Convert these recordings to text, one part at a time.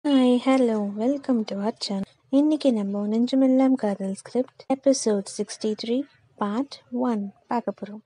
Hi hello welcome to our channel இன்னைக்கு நம்ம Nenjamellam Kadhal script episode sixty three part one பார்க்க போகிறோம்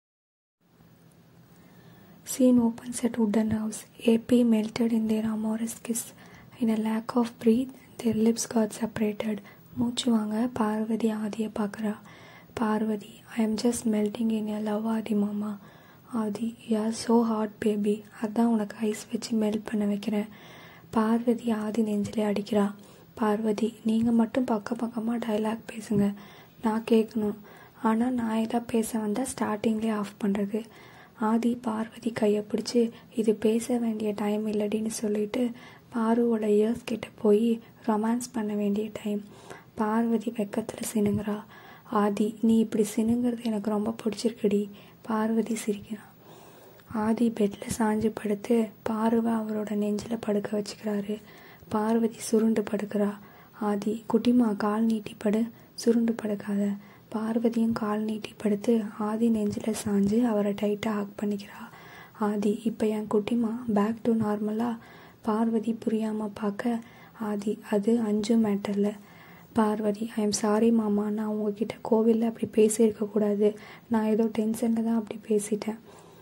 Scene opens at wooden house. AP melted in their amorous kiss. In a lack of breath, their lips got separated. மூச்சு வாங்க பார்வதி ஆதியை பார்க்குறா Parvathi I am just melting in a love Aadhi மாமா ஆதி யார் so hot baby அதான் உனக்கு ஐஸ் வச்சு melt பண்ண வைக்கிறேன் பார்வதி ஆதி நெஞ்சிலே அடிக்கிறா பார்வதி நீங்கள் மட்டும் பக்கம் பக்கமாக டைலாக் பேசுங்க நான் கேட்கணும் ஆனால் நான் ஏதாவது பேச வந்தால் ஸ்டார்டிங்லேயே ஆஃப் பண்ணுறது ஆதி பார்வதி கையை பிடிச்சி இது பேச வேண்டிய டைம் இல்லடின்னு சொல்லிட்டு பாருவோட இயர்ஸ் கிட்ட போய் ரொமான்ஸ் பண்ண வேண்டிய டைம் பார்வதி வெக்கத்தில் சினுங்குறா ஆதி நீ இப்படி சினுங்கிறது எனக்கு ரொம்ப பிடிச்சிருக்குடி பார்வதி சிரிக்கிறான் ஆதி பெட்டில் சாஞ்சு படுத்து பார்வை அவரோட நெஞ்சில் படுக்க வச்சுக்கிறாரு பார்வதி சுருண்டு படுக்கிறா ஆதி குட்டிமா கால் நீட்டி படு சுருண்டு படுக்காத பார்வதியும் கால் நீட்டி படுத்து ஆதி நெஞ்சில் சாஞ்சு அவரை டைட்டாக ஹக் பண்ணிக்கிறா ஆதி இப்போ என் குட்டிமா பேக் டு நார்மலாக பார்வதி புரியாமல் பார்க்க ஆதி அது அஞ்சு மேட்டரில் பார்வதி ஐ எம் சாரி மாமா நான் உங்ககிட்ட கோவிலில் அப்படி பேசியிருக்கக்கூடாது நான் ஏதோ டென்ஷனில் தான் அப்படி பேசிட்டேன்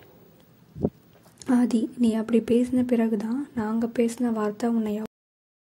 ஆதி நீ அப்படி பேசின பிறகு தான் நாங்கள் பேசின வார்த்தை உன்னை எவ்-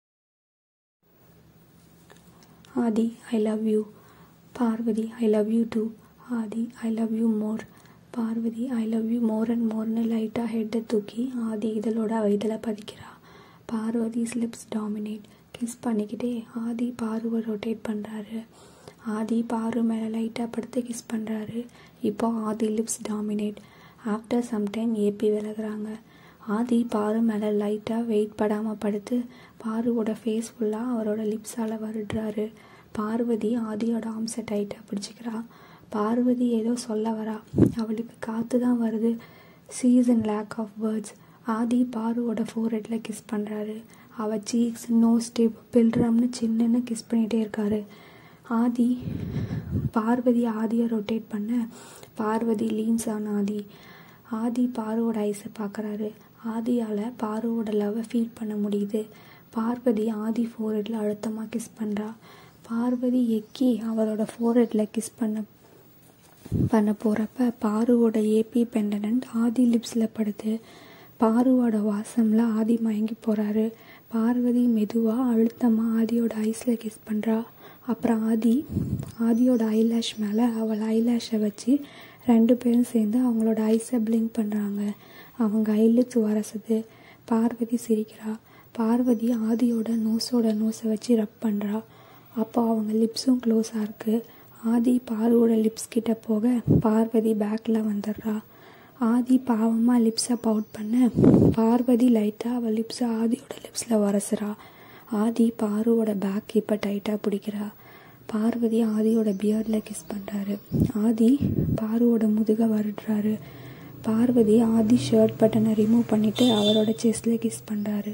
Aadhi I love you Parvathi I love you too Aadhi I love you more Parvathi I love you more and மோர்னு லைட்டாக ஹெட்டை தூக்கி ஆதி இதழோட இதழை பதிக்கிறா பார்வதி ஸ்லிப்ஸ் டாமினேட் கிஸ் பண்ணிக்கிட்டே ஆதி பாருவை ரொட்டேட் பண்ணுறாரு ஆதி பாரு மேலே லைட்டாக படுத்து கிஸ் பண்ணுறாரு இப்போ Aadhi lips dominate after some time AP விலகுறாங்க ஆதி பாரு மேலே லைட்டாக வெயிட் படாமல் படுத்து பாருவோட ஃபேஸ் ஃபுல்லாக அவரோட லிப்ஸால் வருடுறாரு பார்வதி ஆதியோட ஆம்ஸை டைட்டாக பிடிச்சிக்கிறா பார்வதி ஏதோ சொல்ல வரா அவளுக்கு காற்று தான் வருது சீசன் லேக் ஆஃப் வேர்ட்ஸ் ஆதி பாருவோட ஃபோர்ஹெட்டில் கிஸ் பண்ணுறாரு அவள் சீக்ஸ் நோஸ் டிப் பில்ட்ரம்னு சின்னன்னு கிஸ் பண்ணிகிட்டே இருக்காரு ஆதி பார்வதி ஆதியை ரொட்டேட் பண்ண பார்வதி லீன்ஸ் ஆன் ஆதி ஆதி பாருவோட ஐஸை பார்க்குறாரு ஆதியால் பாருவோட லவ்வை ஃபீல் பண்ண முடியுது பார்வதி ஆதி ஃபோர்ஹெட்டில் அழுத்தமாக கிஸ் பண்ணுறா பார்வதி எக்கி அவரோட ஃபோர்ஹெட்டில் கிஸ் பண்ண பண்ண போகிறப்ப பாருவோட ஏபி பெண்டனன்ட் ஆதி லிப்ஸில் படுது பாருவோட வாசம்ல ஆதி மயங்கி போகிறாரு பார்வதி மெதுவாக அழுத்தமாக ஆதியோட ஐஸில் கிஸ் பண்ணுறா அப்புறம் ஆதி ஆதியோட ஐலாஷ் மேலே அவள் ஐலாஷை வச்சு ரெண்டு பேரும் சேர்ந்து அவங்களோட ஐஸை பிளிங்க் பண்ணுறாங்க அவங்க ஐலிப்ஸ் வரசுது பார்வதி சிரிக்கிறா பார்வதி ஆதியோட நோஸோட நோஸை வச்சு ரப் பண்ணுறா அப்போ அவங்க லிப்ஸும் க்ளோஸாக இருக்குது ஆதி பாருவோட லிப்ஸ் கிட்ட போக பார்வதி பேக்கில் வந்துடுறா ஆதி பாவமாக லிப்ஸை பவுட் பண்ண பார்வதி லைட்டாக அவள் லிப்ஸை ஆதியோட லிப்ஸில் வரசுறா ஆதி பாருவோட பேக் இப்போ டைட்டாக பிடிக்கிறா பார்வதி ஆதியோட பியர்டில் கிஸ் பண்ணுறாரு ஆதி பாருவோட முதுக வருடுறாரு பார்வதி ஆதி ஷர்ட் பட்டனை ரிமூவ் பண்ணிவிட்டு அவரோட செஸ்டில் கிஸ் பண்ணுறாரு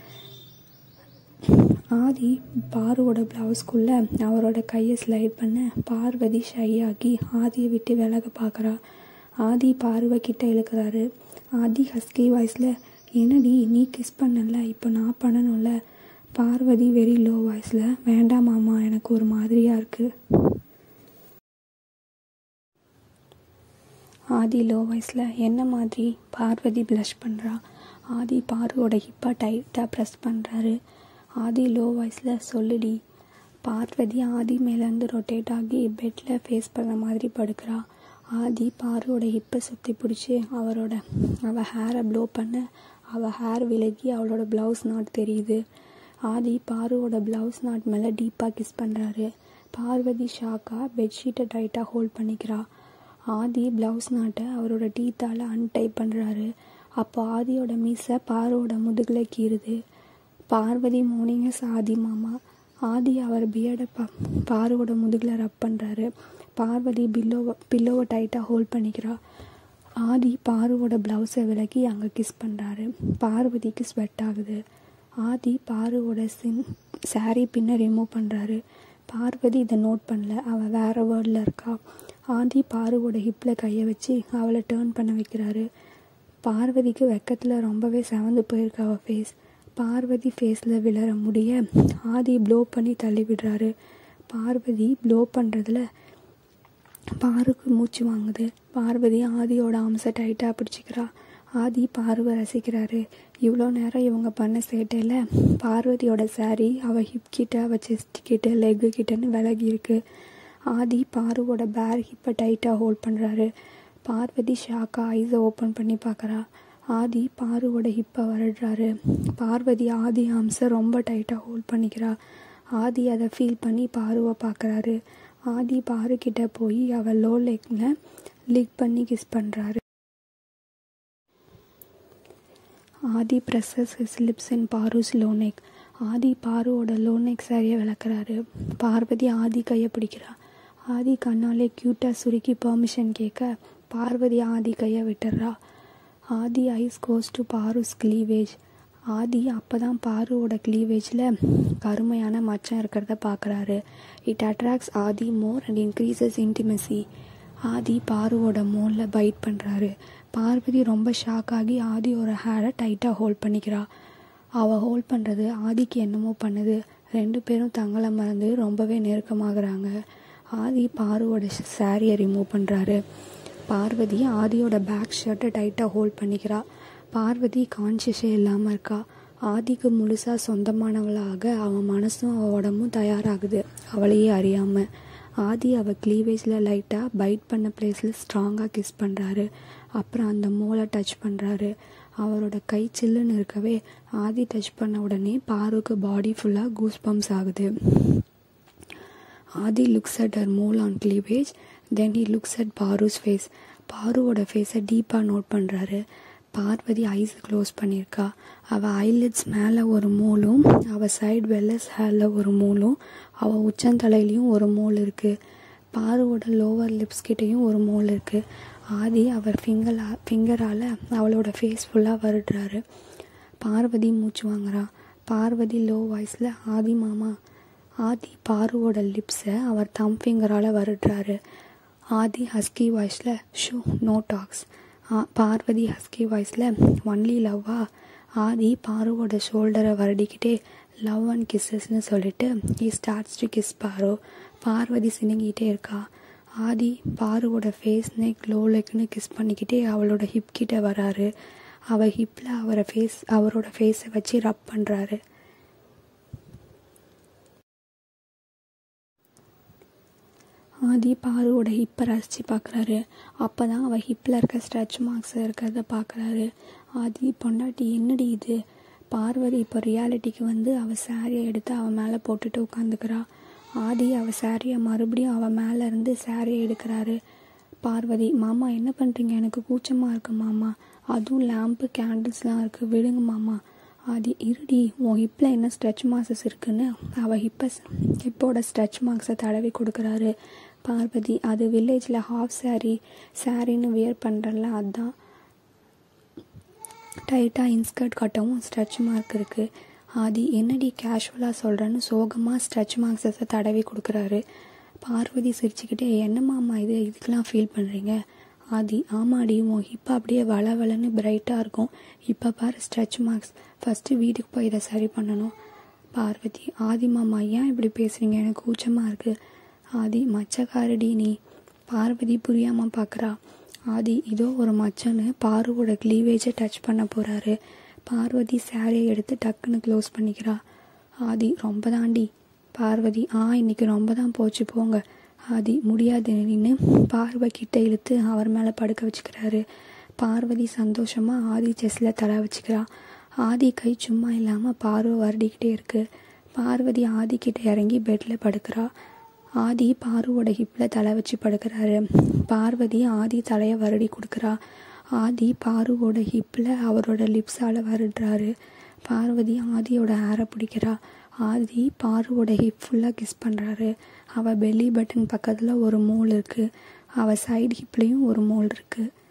ஆதி பாருவோட ப்ளவுஸ்க்குள்ளே அவரோட கையை ஸ்லைட் பண்ண பார்வதி ஷை ஆகி ஆதியை விட்டு விலக பார்க்குறா ஆதி பார்வை கிட்ட இழுக்கிறாரு ஆதி ஹஸ்கி வாய்ஸில் என்னடி நீ கிஸ் பண்ணல இப்போ நான் பண்ணணும்ல பார்வதி வெரி லோ வாய்ஸில் வேண்டாம் மாமா எனக்கு ஒரு மாதிரியாக இருக்குது ஆதி லோ வாய்ஸில் என்ன மாதிரி பார்வதி ப்ளஷ் பண்ணுறா ஆதி பாருவோட ஹிப்பை டைட்டாக ப்ரெஸ் பண்ணுறாரு ஆதி லோ வாய்ஸில் சொல்லுடி பார்வதி ஆதி மேலேருந்து ரொட்டேட் ஆகி பெட்டில் ஃபேஸ் பண்ண மாதிரி படுக்கிறா ஆதி பாருவோட ஹிப்பை சுற்றி பிடிச்சி அவரோட அவள் ஹேரை ப்ளோ பண்ண அவள் ஹேர் விலகி அவளோட ப்ளவுஸ் நாட் தெரியுது ஆதி பாருவோட ப்ளவுஸ் நாட் மேலே டீப்பாக கிஸ் பண்ணுறாரு பார்வதி ஷாக்காக பெட்ஷீட்டை டைட்டாக ஹோல்ட் பண்ணிக்கிறா ஆதி ப்ளவுஸ் நாட்டை அவரோட டீத்தால் அன்டைப் பண்ணுறாரு அப்போ ஆதியோட மீசை பாருவோட முதுகில் கீறுது பார்வதி மோர்னிங் ஆதி மாமா ஆதி அவர் பியர்டை பா பாருவோட முதுகில் ரப் பண்ணுறாரு பார்வதி பில்லோவை பில்லோவை டைட்டாக ஹோல்ட் பண்ணிக்கிறா ஆதி பாருவோட ப்ளவுஸை விலகி அங்கே கிஸ் பண்ணுறாரு பார்வதிக்கு ஸ்வெட் ஆகுது ஆதி பாருவோட சின் saree பின்ன ரிமூவ் பண்ணுறாரு பார்வதி இதை நோட் பண்ணல அவள் வேற வேர்டில் இருக்கா ஆதி பாருவோட ஹிப்பில் கையை வச்சு அவளை டேர்ன் பண்ண வைக்கிறாரு பார்வதிக்கு வெக்கத்தில் ரொம்பவே செவந்து போயிருக்கு அவள் ஃபேஸ் பார்வதி ஃபேஸில் விழற முடிய ஆதி ப்ளோ பண்ணி தள்ளி விடுறாரு பார்வதி ப்ளோ பண்ணுறதுல பாருக்கு மூச்சு வாங்குது பார்வதி ஆதியோட அம்சை டைட்டாக பிடிச்சிக்கிறா ஆதி பார்வை ரசிக்கிறாரு இவ்வளோ நேரம் இவங்க பண்ண சேட்டையில் பார்வதியோட saree அவள் ஹிப் கிட்ட அவள் செஸ்ட் கிட்ட லெக்கு கிட்டன்னு விலகி இருக்கு ஆதி பார்வோட பேர் ஹிப்பை டைட்டாக ஹோல்ட் பண்ணுறாரு பார்வதி ஷாக்காக ஐஸை ஓப்பன் பண்ணி பார்க்குறா ஆதி பாருவோட ஹிப்பை வருடுறாரு பார்வதி ஆதி அம்சை ரொம்ப டைட்டாக ஹோல்ட் பண்ணிக்கிறா ஆதி அதை ஃபீல் பண்ணி பாருவை பார்க்குறாரு ஆதி பாரு கிட்ட போய் அவள் லோ லெக்கில் லிக் பண்ணி கிஸ் பண்ணுறாரு Aadhi presses his lips in Paru's low neck Aadhi பாருவோட லோனெக் சாரியை விளக்குறாரு பார்வதி ஆதி கையை பிடிக்கிறா ஆதி கண்ணாலே க்யூட்டாக சுருக்கி பெர்மிஷன் கேட்க பார்வதி ஆதி கையை விட்டுறா Aadhi eyes goes to Paru's cleavage Aadhi அப்போ தான் பாருவோட க்ளீவேஜில் கருமையான மச்சம் இருக்கிறத பார்க்குறாரு it attracts Aadhi more and increases intimacy Aadhi பாருவோட மோலில் பைட் பண்ணுறாரு பார்வதி ரொம்ப ஷாக் ஆகி ஆதியோட ஹேரை டைட்டாக ஹோல்ட் பண்ணிக்கிறா அவள் ஹோல்ட் பண்ணுறது ஆதிக்கு என்னமோ பண்ணுது ரெண்டு பேரும் தங்களை மறந்து ரொம்பவே நெருக்கமாகறாங்க ஆதி பாருவோட சாரியை ரிமூவ் பண்ணுறாரு பார்வதி ஆதியோட பேக் ஷர்ட்டை டைட்டாக ஹோல்ட் பண்ணிக்கிறா பார்வதி கான்ஷியஸே இல்லாமல் இருக்கா ஆதிக்கு முழுசாக சொந்தமானவளாக அவன் மனசும் அவள் உடம்பும் தயாராகுது அவளையே அறியாமல் ஆதி அவள் க்ளீவேஜில் லைட்டாக பைட் பண்ண பிளேஸில் ஸ்ட்ராங்காக கிஸ் பண்ணுறாரு அப்புறம் அந்த மோலை டச் பண்ணுறாரு அவரோட கை சில்லுன்னு இருக்கவே ஆதி டச் பண்ண உடனே பாருக்கு பாடி ஃபுல்லாக கூஸ் பம்ப்ஸ் ஆகுது Aadhi looks at her mole on cleavage then he looks at Paru's face பாருவோட ஃபேஸை டீப்பாக நோட் பண்ணுறாரு பார்வதி ஐஸ் க்ளோஸ் பண்ணியிருக்கா அவள் ஐலிட்ஸ் மேலே ஒரு மூலும் அவள் சைடு வெல்லஸ் ஹேரில் ஒரு மூலும் அவள் உச்சந்தலையிலையும் ஒரு மூல் இருக்குது பாருவோட லோவர் லிப்ஸ் கிட்டேயும் ஒரு மூல் இருக்குது ஆதி அவர் ஃபிங்கரா ஃபிங்கரால் அவளோட ஃபேஸ் ஃபுல்லாக வருடுறாரு பார்வதி மூச்சு வாங்குறா பார்வதி லோ வாய்ஸில் ஆதி மாமா ஆதி பாருவோட லிப்ஸை அவர் தம் ஃபிங்கரால் வருடுறாரு ஆதி ஹஸ்கி வாய்ஸில் shh no talks Parvathi husky வாய்ஸில் ஒன்லி லவ்வா ஆதி பாருவோட ஷோல்டரை வருடிக்கிட்டே லவ் அண்ட் கிஸ்ஸஸ்னு சொல்லிட்டு ஹீ ஸ்டார்ட்ஸ் டு கிஸ் பாரு பார்வதி சினுங்கிட்டே இருக்கா ஆதி பாருவோட ஃபேஸ் நெக் லோ லெக்னு கிஸ் பண்ணிக்கிட்டே அவளோட ஹிப் கிட்ட வராரு அவள் ஹிப்பில் அவரை ஃபேஸ் அவரோட ஃபேஸை வச்சு ரப் பண்ணுறாரு ஆதி பாருவோட ஹிப்பை ரசித்து பார்க்குறாரு அப்போ தான் அவள் ஹிப்பில் இருக்க ஸ்ட்ரெச் மார்க்ஸ் இருக்கிறத பார்க்குறாரு ஆதி பொண்டாட்டி என்னடி இது பார்வதி இப்போ ரியாலிட்டிக்கு வந்து அவள் சாரியை எடுத்து அவன் மேலே போட்டுட்டு உட்காந்துக்கிறா ஆதி அவள் சாரியை மறுபடியும் அவள் மேலே இருந்து சாரியை எடுக்கிறாரு பார்வதி மாமா என்ன பண்ணுறீங்க எனக்கு கூச்சமாக இருக்கு மாமா அதுவும் லேம்பு கேண்டில்ஸ்லாம் இருக்குது விடுங்க மாமா ஆதி இருடி உன் ஹிப்பில் என்ன ஸ்ட்ரெச் மார்க்ஸஸ் இருக்குன்னு அவள் ஹிப்பை ஹிப்போட ஸ்ட்ரெச் மார்க்ஸை தடவி கொடுக்குறாரு பார்வதி அது வில்லேஜில் ஹாஃப் சாரி சாரின்னு வியர் பண்ணுறல அதுதான் டைட்டாக இன்ஸ்கர்ட் கட்டவும் ஸ்ட்ரெச் மார்க் இருக்குது ஆதி என்னடி கேஷுவலாக சொல்கிறேன்னு சோகமாக ஸ்ட்ரெச் மார்க்ஸஸை தடவி கொடுக்குறாரு பார்வதி சிரிச்சுக்கிட்டே என்னம்மாம்மா இது இதுக்கெலாம் ஃபீல் பண்ணுறீங்க ஆதி ஆமாடி உன் ஹிப்பை அப்படியே வள வளன்னு பிரைட்டாக இருக்கும் இப்போ பாரு ஸ்ட்ரெச் மார்க்ஸ் ஃபஸ்ட்டு வீட்டுக்கு போய் இதை சரி பண்ணணும் பார்வதி ஆதி மாமா ஏன் இப்படி பேசுகிறீங்க எனக்கு கூச்சமாக இருக்குது ஆதி மச்சக்காரடி நீ பார்வதி புரியாமல் பார்க்குறா ஆதி இதோ ஒரு மச்சன்னு பாருவோட க்ளீவேஜை டச் பண்ண போகிறாரு பார்வதி சாரியை எடுத்து டக்குன்னு க்ளோஸ் பண்ணிக்கிறா ஆதி ரொம்ப தாண்டி பார்வதி ஆ இன்னைக்கு ரொம்ப தான் போச்சு போங்க ஆதி முடியாது நின்று பார்வை கிட்ட இழுத்து அவர் மேலே படுக்க வச்சுக்கிறாரு பார்வதி சந்தோஷமாக ஆதி செஸ்ஸில் தலை வச்சுக்கிறா ஆதி கை சும்மா இல்லாமல் பார்வை வருடிக்கிட்டே இருக்கு பார்வதி ஆதி கிட்ட இறங்கி பெட்டில் படுக்கிறா ஆதி பாருவோட ஹிப்பில் தலை வச்சு படுக்கிறாரு பார்வதி ஆதி தலையை வருடி கொடுக்குறா ஆதி பாருவோட ஹிப்பில் அவரோட லிப்ஸால் வருடுறாரு பார்வதி ஆதியோட ஹேரை பிடிக்கிறா ஆதி பாருவோட ஹிப் ஃபுல்லாக கிஸ் பண்ணுறாரு அவள் பெல்லி பட்டன் பக்கத்தில் ஒரு மோல் இருக்குது அவள் சைடு ஹிப்லேயும் ஒரு மோல் இருக்குது